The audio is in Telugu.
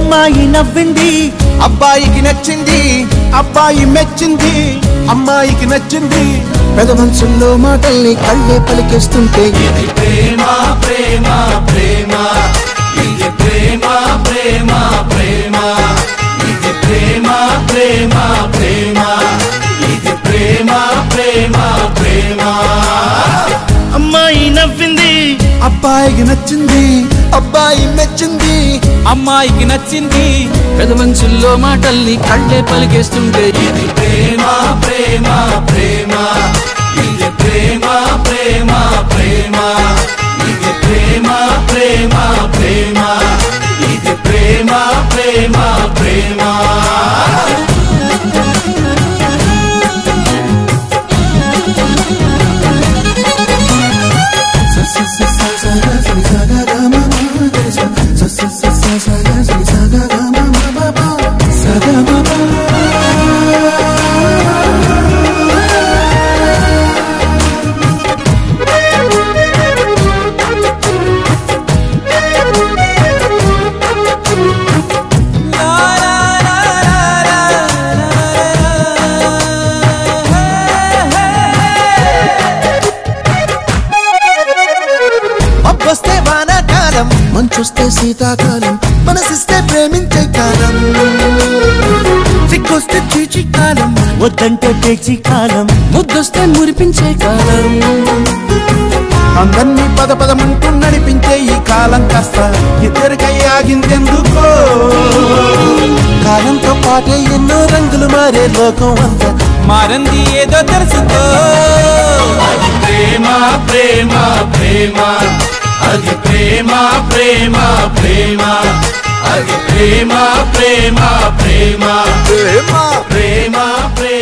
అమ్మాయి నవ్వింది అబ్బాయికి నచ్చింది అబ్బాయి మెచ్చింది అమ్మాయికి నచ్చింది పెద మనసుల్లో మాటల్ని కళ్ళే పలికేస్తుంటే ఇది ప్రేమ ప్రేమ ప్రేమ ఇది ప్రేమ ప్రేమ ప్రేమ ఇది ప్రేమ ప్రేమ ప్రేమ ఇది ప్రేమ ప్రేమ ప్రేమ అమ్మాయి నవ్వింది అబ్బాయికి నచ్చింది అబ్బాయి మెచ్చింది అమ్మాయికి నచ్చింది పెద్ద మనుషుల్లో మాటల్ని కళ్ళే పలికేస్తుంటే ఇది ప్రేమ ప్రేమ ప్రేమ ఇది ప్రేమ ప్రేమ ప్రేమ ఇది ప్రేమ ప్రేమ ప్రేమ ఇది ప్రేమ ప్రేమ ప్రేమ అబ్బొస్తే వానాకాలం మంచొస్తే శీతాకాలం మనసిస్తే ప్రేమించే కాలం సిగ్గొస్తే చీచి కాలం వద్దంటే తెచ్చి కాలం ముద్దొస్తే మురిపించే కాలం అందరినీ పద పదమంటూ నడిపించే ఈ కాలం కాస్త ఇద్దరికై ఆగిందెందుకో కాలంతో పాటే ఎన్నో రంగులు మారే లోకం అంతా మారంది ఏదో తెలుసుకో అది ప్రేమ ప్రేమ ప్రేమ అది ప్రేమ ప్రేమ ప్రేమ అది ప్రేమ ప్రేమ ప్రేమ ప్రేమ ప్రేమ ప్రేమ